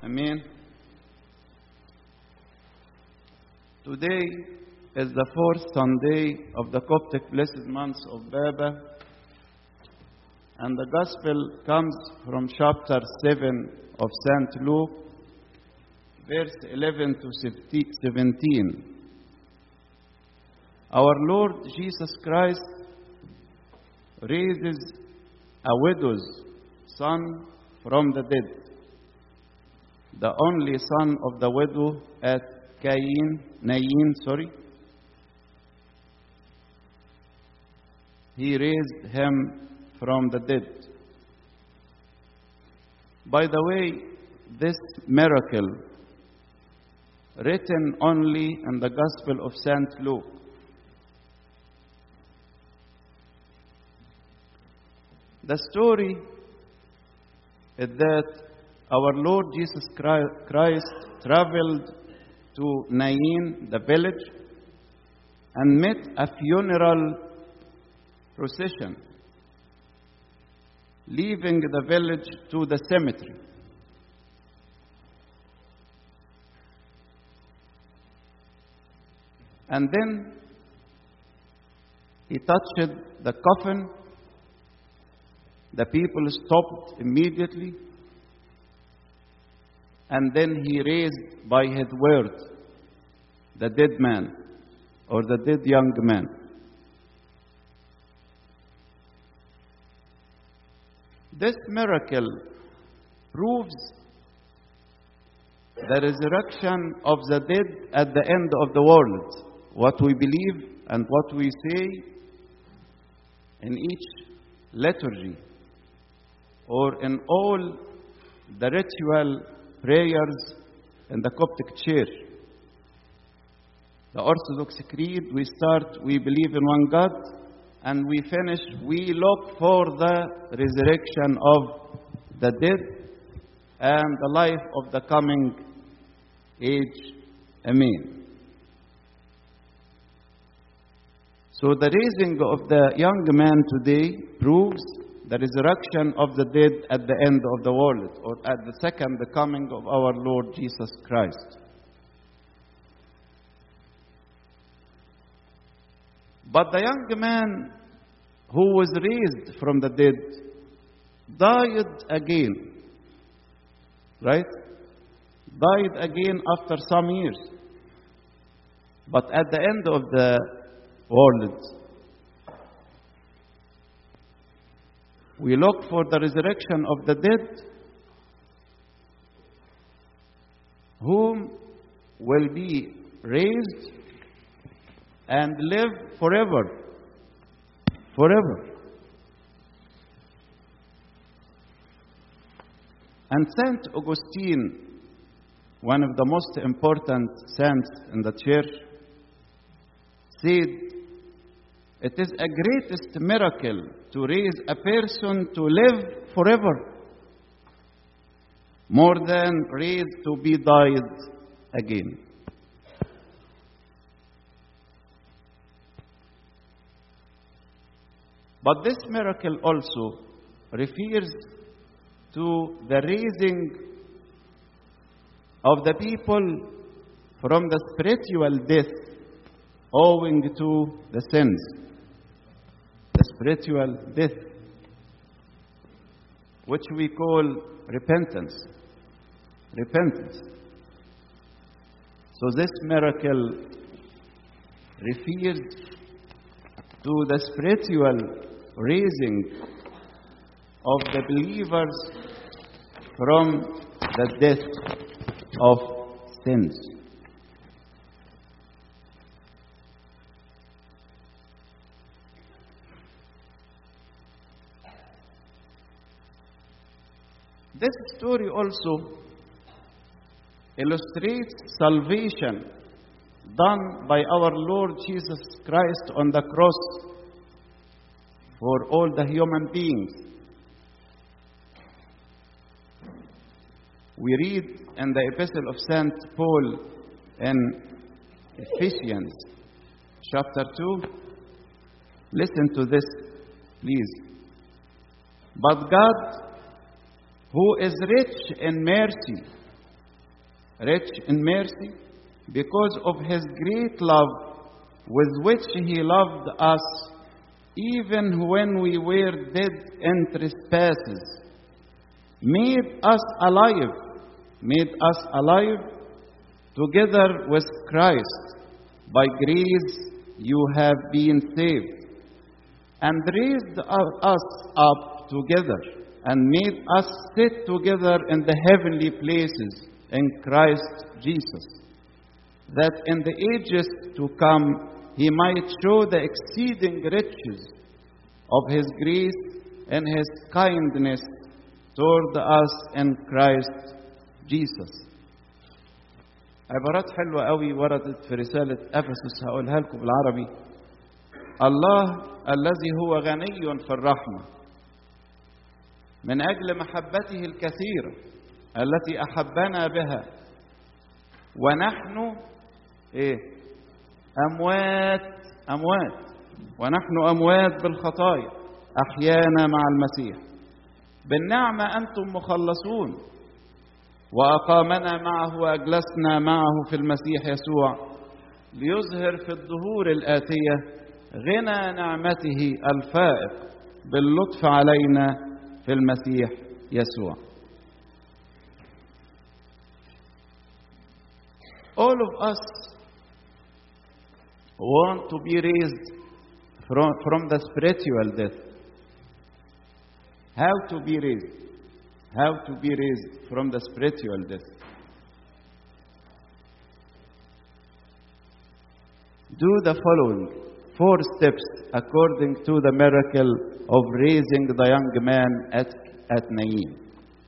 Amen. Today is the fourth Sunday of the Coptic Blessed Month of Baba, and the Gospel comes from chapter 7 of St. Luke, verse 11 to 17. Our Lord Jesus Christ raises a widow's son from the dead, the only son of the widow at Cain, Nain, sorry. He raised him from the dead. By the way, this miracle, written only in the Gospel of St. Luke, The story is that our Lord Jesus Christ traveled to Nain, the village, and met a funeral procession, leaving the village to the cemetery. And then he touched the coffin the people stopped immediately, and then he raised by his word the dead man or the dead young man. This miracle proves the resurrection of the dead at the end of the world. What we believe and what we say in each liturgy or in all the ritual prayers in the Coptic Church. The Orthodox Creed, we start, we believe in one God, and we finish, we look for the resurrection of the dead and the life of the coming age. Amen. So the raising of the young man today proves the resurrection of the dead at the end of the world, or at the second coming of our Lord Jesus Christ. But the young man who was raised from the dead died again. Right? Died again after some years. But at the end of the world, we look for the resurrection of the dead, whom will be raised and live forever. Forever. And Saint Augustine, one of the most important saints in the church, said, It is a greatest miracle to raise a person to live forever more than raise to be died again. But this miracle also refers to the raising of the people from the spiritual death owing to the sins the spiritual death, which we call repentance. Repentance. So this miracle refers to the spiritual raising of the believers from the death of sins. This story also illustrates salvation done by our Lord Jesus Christ on the cross for all the human beings. We read in the epistle of St. Paul in Ephesians chapter 2. Listen to this, please. But God, who is rich in mercy, rich in mercy, because of his great love with which he loved us, even when we were dead in trespasses, made us alive, made us alive together with Christ. By grace you have been saved, and raised us up together, and made us sit together in the heavenly places in Christ Jesus, that in the ages to come he might show the exceeding riches of his grace and his kindness toward us in Christ Jesus. عبارات حلوة قوي وردت في رسالة أفسس هقولها لكم بالعربي الله الذي هو غني في الرحمة من أجل محبته الكثيرة التي أحبنا بها ونحن إيه أموات أموات ونحن أموات بالخطايا أحيانا مع المسيح بالنعمة أنتم مخلصون وأقامنا معه وأجلسنا معه في المسيح يسوع ليظهر في الظهور الآتية غنى نعمته الفائق باللطف علينا في المسيح يسوع. All of us want to be raised from, from the spiritual death. How to be raised? How to be raised from the spiritual death? Do the following four steps according to the miracle of raising the young man at, at Nain.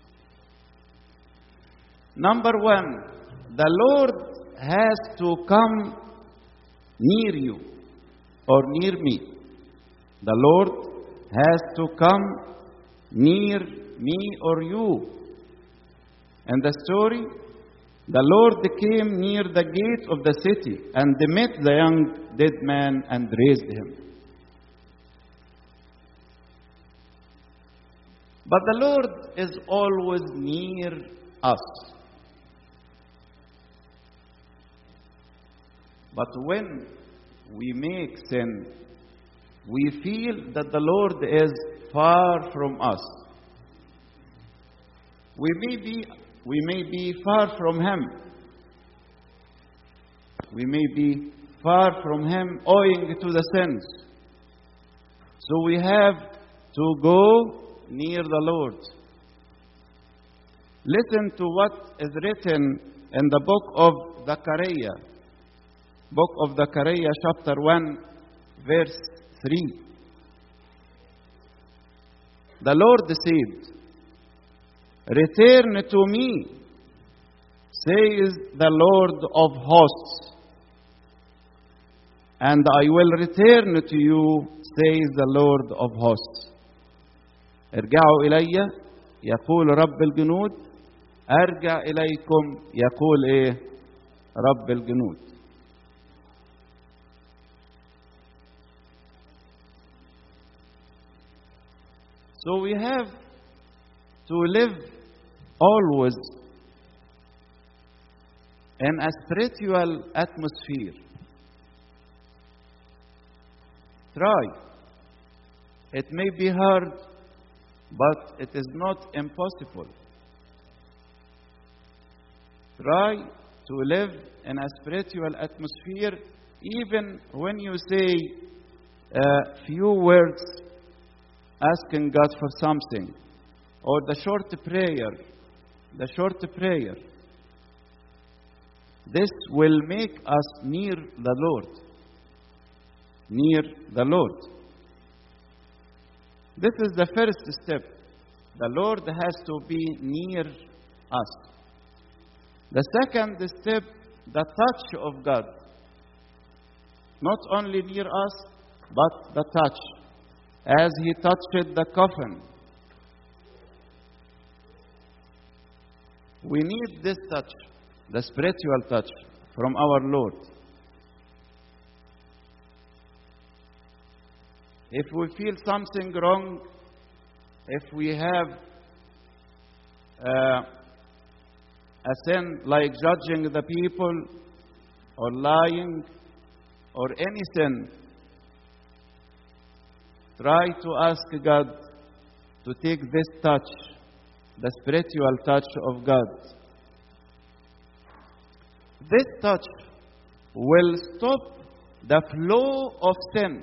Number one, the Lord has to come near you or near me. The Lord has to come near me or you. And the story, the Lord came near the gate of the city and met the young dead man and raised him. But the Lord is always near us. But when we make sin, we feel that the Lord is far from us. We may be, we may be far from Him. We may be far from Him owing to the sins. So we have to go near the Lord. Listen to what is written in the book of Zechariah, book of Zechariah, chapter 1, verse 3. The Lord said, Return to me, says the Lord of hosts, and I will return to you, says the Lord of hosts. ارجعوا إلي يقول رب الجنود أرجع إليكم يقول إيه رب الجنود So we have to live always in a spiritual atmosphere. Try. It may be hard, but it is not impossible. Try to live in a spiritual atmosphere even when you say a few words asking God for something, or the short prayer, the short prayer. This will make us near the Lord. Near the Lord. This is the first step. The Lord has to be near us. The second step, the touch of God. Not only near us, but the touch as he touched the coffin. We need this touch, the spiritual touch from our Lord. If we feel something wrong, if we have uh, a sin like judging the people or lying or any sin, try to ask God to take this touch, the spiritual touch of God. This touch will stop the flow of sin.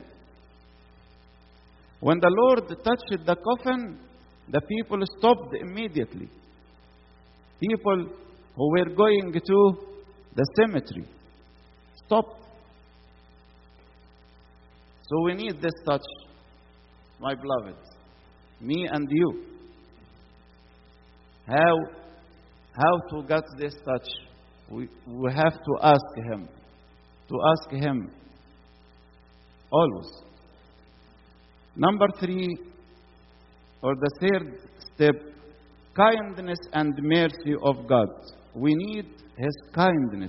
When the Lord touched the coffin, the people stopped immediately. People who were going to the cemetery stopped. So we need this touch, my beloved, me and you. How, how to get this touch? We, we have to ask Him, to ask Him always. Number three, or the third step, kindness and mercy of God. We need His kindness.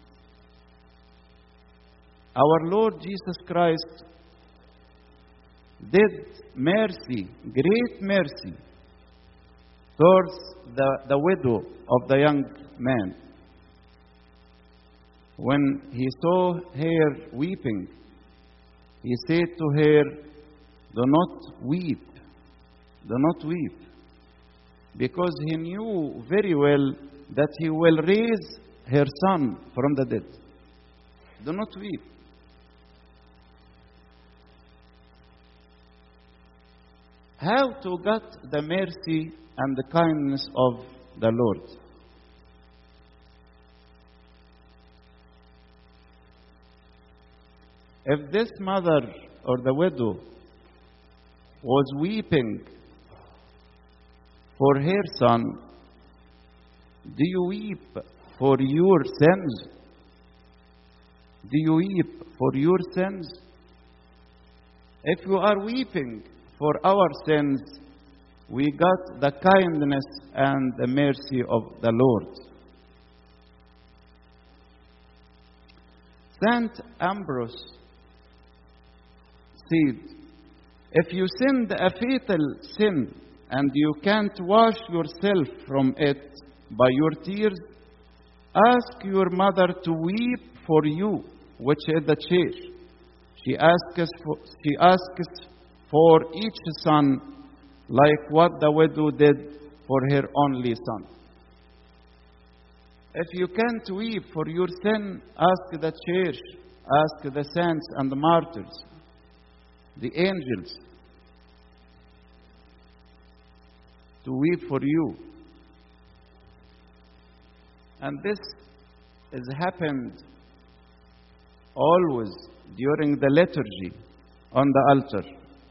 Our Lord Jesus Christ did mercy, great mercy, towards the, the widow of the young man. When he saw her weeping, he said to her, Do not weep, do not weep. Because he knew very well that he will raise her son from the dead. Do not weep. How to get the mercy and the kindness of the Lord? If this mother or the widow was weeping for her son, do you weep for your sins? Do you weep for your sins? If you are weeping for our sins, we got the kindness and the mercy of the Lord. Saint Ambrose said, If you sinned a fatal sin and you can't wash yourself from it by your tears, ask your mother to weep for you, which is the church. She asks for, she asks for each son like what the widow did for her only son. If you can't weep for your sin, ask the church, ask the saints and the martyrs, the angels to weep for you. And this has happened always during the liturgy on the altar.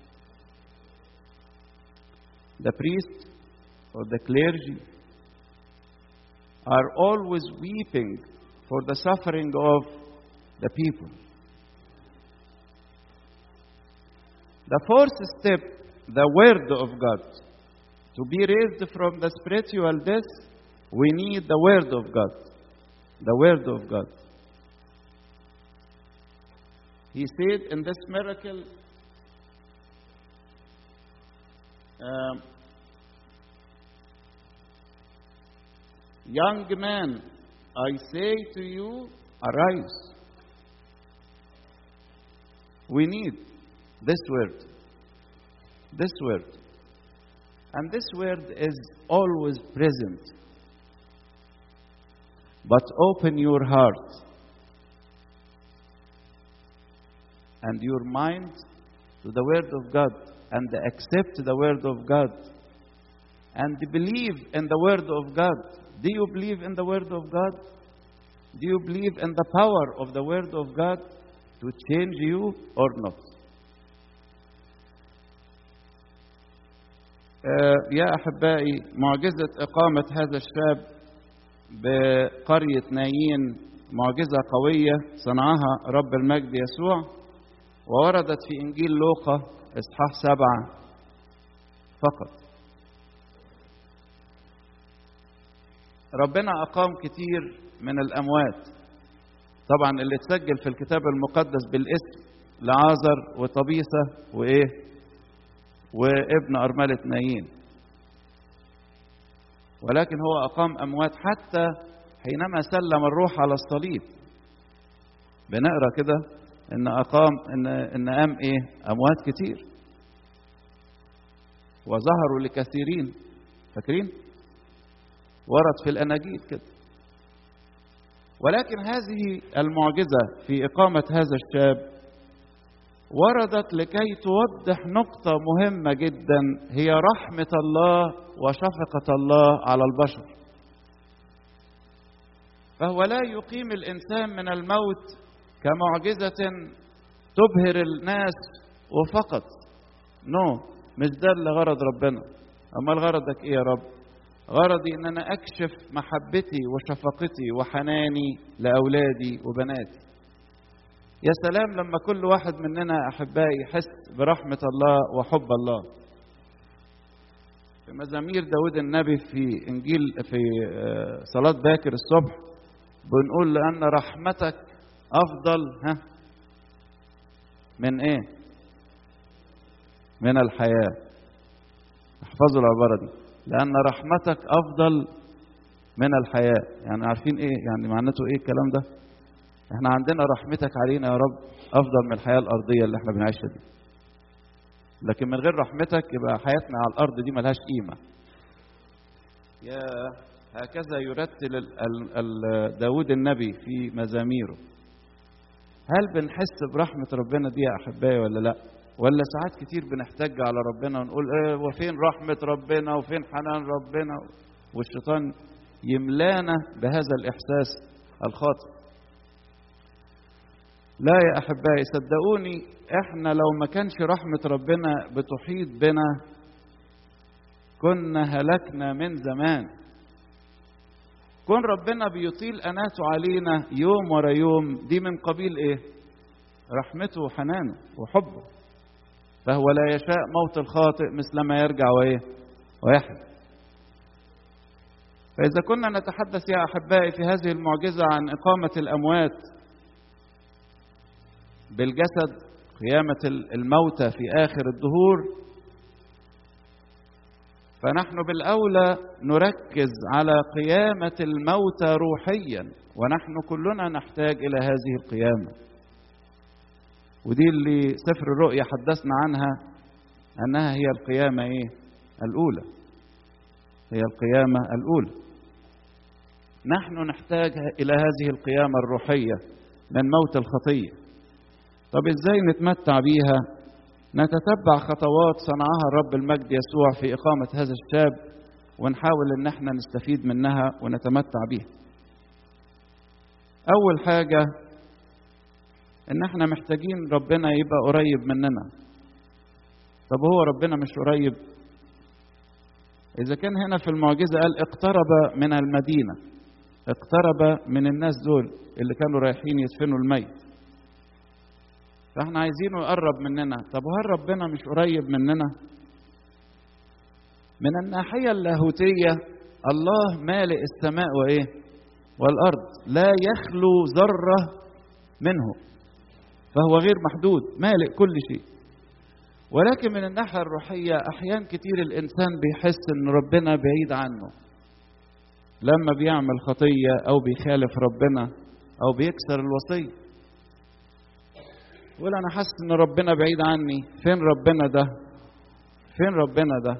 The priest or the clergy are always weeping for the suffering of the people. The fourth step, the Word of God. To be raised from the spiritual death, we need the Word of God. The Word of God. He said in this miracle, um, Young man, I say to you, arise. We need this word. This word. And this word is always present. But open your heart and your mind to the Word of God and accept the Word of God and believe in the Word of God. Do you believe in the Word of God? Do you believe in the power of the Word of God to change you or not? آه، يا أحبائي معجزة إقامة هذا الشاب بقرية نايين معجزة قوية صنعها رب المجد يسوع ووردت في إنجيل لوقا إصحاح سبعة فقط ربنا أقام كتير من الأموات طبعا اللي اتسجل في الكتاب المقدس بالاسم لعازر وطبيسة وإيه وابن أرملة نايين ولكن هو أقام أموات حتى حينما سلم الروح على الصليب بنقرا كده ان اقام ان ان قام ايه اموات كتير وظهروا لكثيرين فاكرين ورد في الاناجيل كده ولكن هذه المعجزه في اقامه هذا الشاب وردت لكي توضح نقطه مهمه جدا هي رحمه الله وشفقه الله على البشر فهو لا يقيم الانسان من الموت كمعجزه تبهر الناس وفقط نو no. مش ده اللي غرض ربنا امال غرضك ايه يا رب غرضي ان انا اكشف محبتي وشفقتي وحناني لاولادي وبناتي يا سلام لما كل واحد مننا احبائي يحس برحمه الله وحب الله في مزامير داود النبي في انجيل في صلاه باكر الصبح بنقول لان رحمتك افضل ها من ايه من الحياه احفظوا العباره دي لان رحمتك افضل من الحياه يعني عارفين ايه يعني معناته ايه الكلام ده احنا عندنا رحمتك علينا يا رب افضل من الحياه الارضيه اللي احنا بنعيشها دي لكن من غير رحمتك يبقى حياتنا على الارض دي ملهاش قيمه يا هكذا يرتل ال ال داود النبي في مزاميره هل بنحس برحمة ربنا دي يا أحبائي ولا لأ؟ ولا ساعات كتير بنحتج على ربنا ونقول إيه وفين رحمة ربنا وفين حنان ربنا والشيطان يملانا بهذا الإحساس الخاطئ. لا يا أحبائي صدقوني إحنا لو ما كانش رحمة ربنا بتحيط بنا كنا هلكنا من زمان. كون ربنا بيطيل أناته علينا يوم ورا يوم دي من قبيل إيه؟ رحمته وحنانه وحبه فهو لا يشاء موت الخاطئ مثل ما يرجع وإيه؟ ويحيى فإذا كنا نتحدث يا أحبائي في هذه المعجزة عن إقامة الأموات بالجسد قيامة الموتى في آخر الدهور فنحن بالاولى نركز على قيامه الموتى روحيا ونحن كلنا نحتاج الى هذه القيامه ودي اللي سفر الرؤيا حدثنا عنها انها هي القيامه ايه الاولى هي القيامه الاولى نحن نحتاج الى هذه القيامه الروحيه من موت الخطيه طب ازاي نتمتع بيها نتتبع خطوات صنعها الرب المجد يسوع في إقامة هذا الشاب ونحاول إن احنا نستفيد منها ونتمتع بيها. أول حاجة إن احنا محتاجين ربنا يبقى قريب مننا. طب هو ربنا مش قريب؟ إذا كان هنا في المعجزة قال اقترب من المدينة اقترب من الناس دول اللي كانوا رايحين يدفنوا الميت فاحنا عايزينه يقرب مننا طب وهل ربنا مش قريب مننا من الناحيه اللاهوتيه الله مالئ السماء وايه والارض لا يخلو ذره منه فهو غير محدود مالئ كل شيء ولكن من الناحيه الروحيه احيان كتير الانسان بيحس ان ربنا بعيد عنه لما بيعمل خطيه او بيخالف ربنا او بيكسر الوصيه يقول انا حاسس ان ربنا بعيد عني فين ربنا ده فين ربنا ده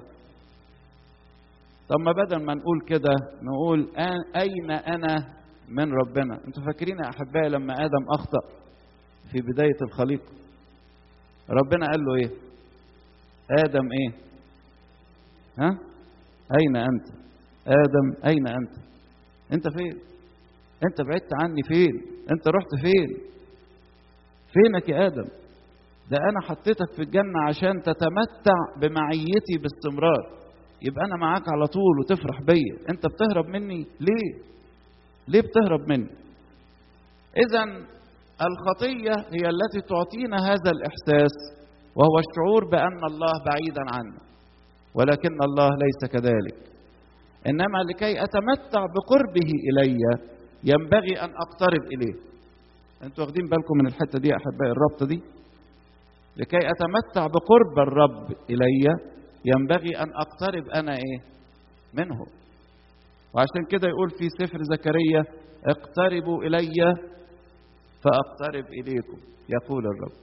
طب ما بدل ما نقول كده نقول اين انا من ربنا انتوا فاكرين يا احبائي لما ادم اخطا في بدايه الخليقه ربنا قال له ايه ادم ايه ها اين انت ادم اين انت انت فين انت بعدت عني فين انت رحت فين فينك يا ادم ده انا حطيتك في الجنه عشان تتمتع بمعيتي باستمرار يبقى انا معاك على طول وتفرح بيا انت بتهرب مني ليه ليه بتهرب مني اذا الخطيه هي التي تعطينا هذا الاحساس وهو الشعور بان الله بعيدا عنا ولكن الله ليس كذلك انما لكي اتمتع بقربه الي ينبغي ان اقترب اليه انتوا واخدين بالكم من الحته دي يا احبائي الرابطه دي لكي اتمتع بقرب الرب الي ينبغي ان اقترب انا ايه منه وعشان كده يقول في سفر زكريا اقتربوا إلي فأقترب إليكم يقول الرب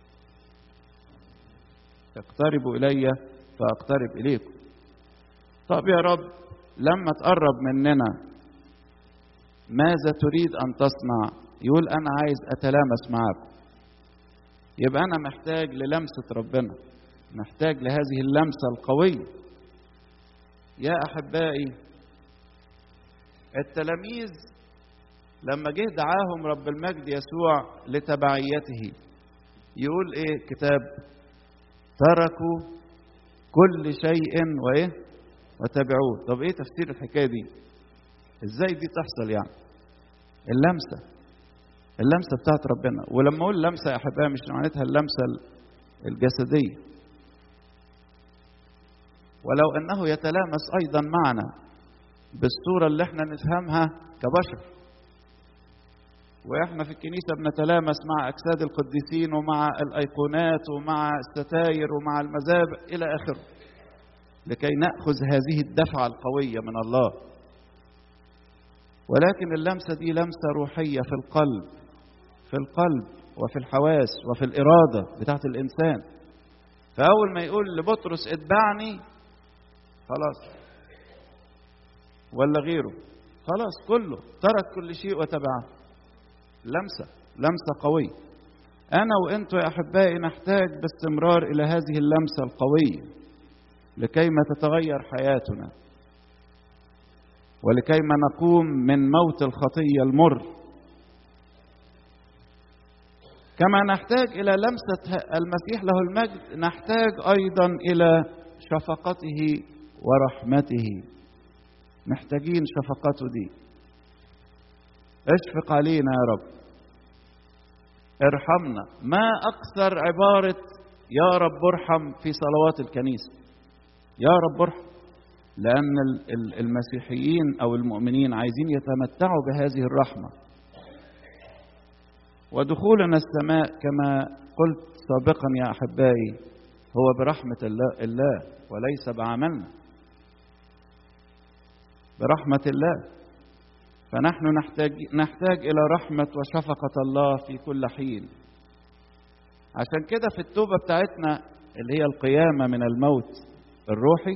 اقتربوا إلي فأقترب إليكم طب يا رب لما تقرب مننا ماذا تريد أن تصنع يقول أنا عايز أتلامس معاكم يبقى أنا محتاج للمسة ربنا محتاج لهذه اللمسة القوية يا أحبائي التلاميذ لما جه دعاهم رب المجد يسوع لتبعيته يقول ايه كتاب تركوا كل شيء وايه وتبعوه طب ايه تفسير الحكايه دي ازاي دي تحصل يعني اللمسه اللمسه بتاعت ربنا ولما اقول لمسه يا احبائي مش معناتها اللمسه الجسديه ولو انه يتلامس ايضا معنا بالصوره اللي احنا نفهمها كبشر واحنا في الكنيسه بنتلامس مع اجساد القديسين ومع الايقونات ومع الستاير ومع المذابح الى اخره لكي ناخذ هذه الدفعه القويه من الله ولكن اللمسه دي لمسه روحيه في القلب في القلب وفي الحواس وفي الاراده بتاعت الانسان فاول ما يقول لبطرس اتبعني خلاص ولا غيره خلاص كله ترك كل شيء وتبعه لمسة لمسة قوية أنا وأنتوا يا أحبائي نحتاج باستمرار إلى هذه اللمسة القوية لكي ما تتغير حياتنا ولكي ما نقوم من موت الخطية المر كما نحتاج إلى لمسة المسيح له المجد نحتاج أيضا إلى شفقته ورحمته محتاجين شفقته دي اشفق علينا يا رب ارحمنا ما اكثر عباره يا رب ارحم في صلوات الكنيسه يا رب ارحم لان المسيحيين او المؤمنين عايزين يتمتعوا بهذه الرحمه ودخولنا السماء كما قلت سابقا يا احبائي هو برحمه الله, الله وليس بعملنا برحمه الله فنحن نحتاج نحتاج الى رحمه وشفقه الله في كل حين عشان كده في التوبه بتاعتنا اللي هي القيامه من الموت الروحي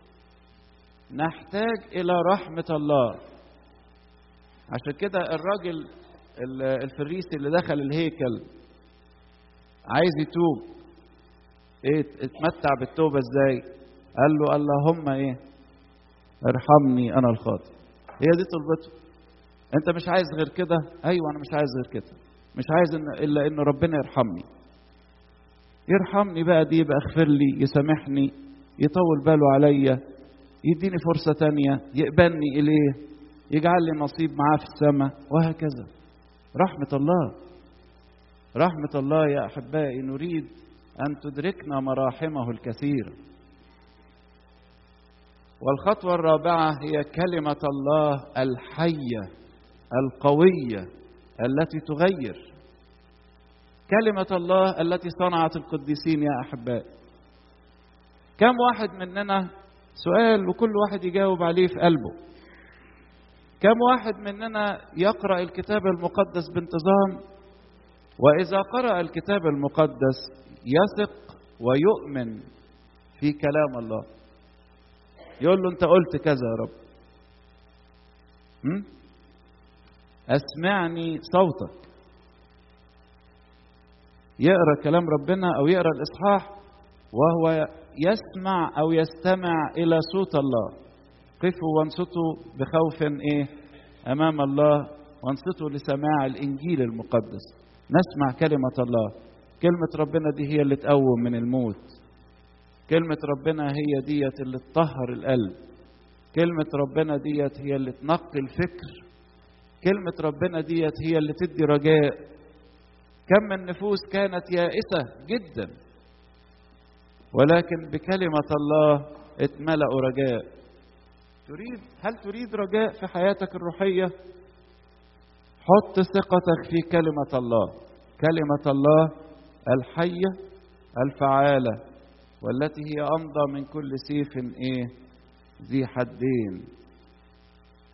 نحتاج الى رحمه الله عشان كده الراجل الفريسي اللي دخل الهيكل عايز يتوب ايه اتمتع بالتوبه ازاي قال له اللهم ايه ارحمني انا الخاطئ هي دي طلبته انت مش عايز غير كده ايوه انا مش عايز غير كده مش عايز إن الا ان ربنا يرحمني يرحمني بقى دي يبقى اغفر لي يسامحني يطول باله عليا يديني فرصة تانية يقبلني إليه يجعل لي نصيب معاه في السماء وهكذا رحمة الله رحمة الله يا أحبائي نريد أن تدركنا مراحمه الكثيرة والخطوة الرابعة هي كلمة الله الحية القوية التي تغير كلمة الله التي صنعت القديسين يا أحبائي كم واحد مننا سؤال وكل واحد يجاوب عليه في قلبه كم واحد مننا يقرأ الكتاب المقدس بانتظام وإذا قرأ الكتاب المقدس يثق ويؤمن في كلام الله يقول له أنت قلت كذا يا رب م? أسمعني صوتك يقرأ كلام ربنا أو يقرأ الإصحاح وهو يسمع أو يستمع إلى صوت الله قفوا وانصتوا بخوف إيه أمام الله وانصتوا لسماع الإنجيل المقدس نسمع كلمة الله كلمة ربنا دي هي اللي تقوم من الموت كلمة ربنا هي ديت اللي تطهر القلب كلمة ربنا ديت هي اللي تنقي الفكر كلمة ربنا ديت هي اللي تدي رجاء كم من نفوس كانت يائسة جدا ولكن بكلمة الله اتملأوا رجاء تريد هل تريد رجاء في حياتك الروحية حط ثقتك في كلمة الله كلمة الله الحية الفعالة والتي هي أمضى من كل سيف إيه ذي حدين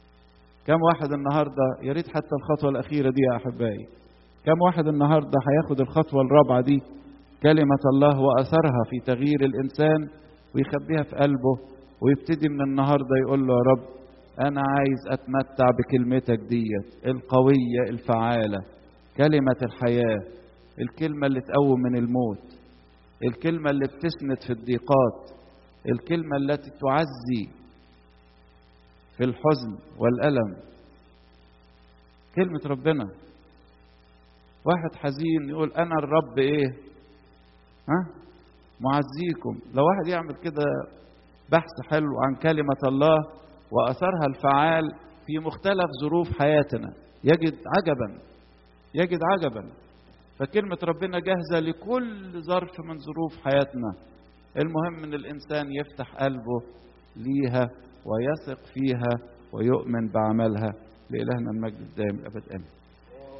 كم واحد النهارده يا ريت حتى الخطوه الاخيره دي يا احبائي كم واحد النهارده هياخد الخطوه الرابعه دي كلمه الله واثرها في تغيير الانسان ويخبيها في قلبه ويبتدي من النهارده يقول له يا رب انا عايز اتمتع بكلمتك ديت القويه الفعاله كلمه الحياه الكلمه اللي تقوم من الموت الكلمه اللي بتسند في الضيقات الكلمه التي تعزي في الحزن والالم كلمه ربنا واحد حزين يقول انا الرب ايه ها معزيكم لو واحد يعمل كده بحث حلو عن كلمه الله واثرها الفعال في مختلف ظروف حياتنا يجد عجبا يجد عجبا فكلمة ربنا جاهزة لكل ظرف من ظروف حياتنا المهم ان الانسان يفتح قلبه ليها ويثق فيها ويؤمن بعملها لإلهنا المجد الدائم الابد امين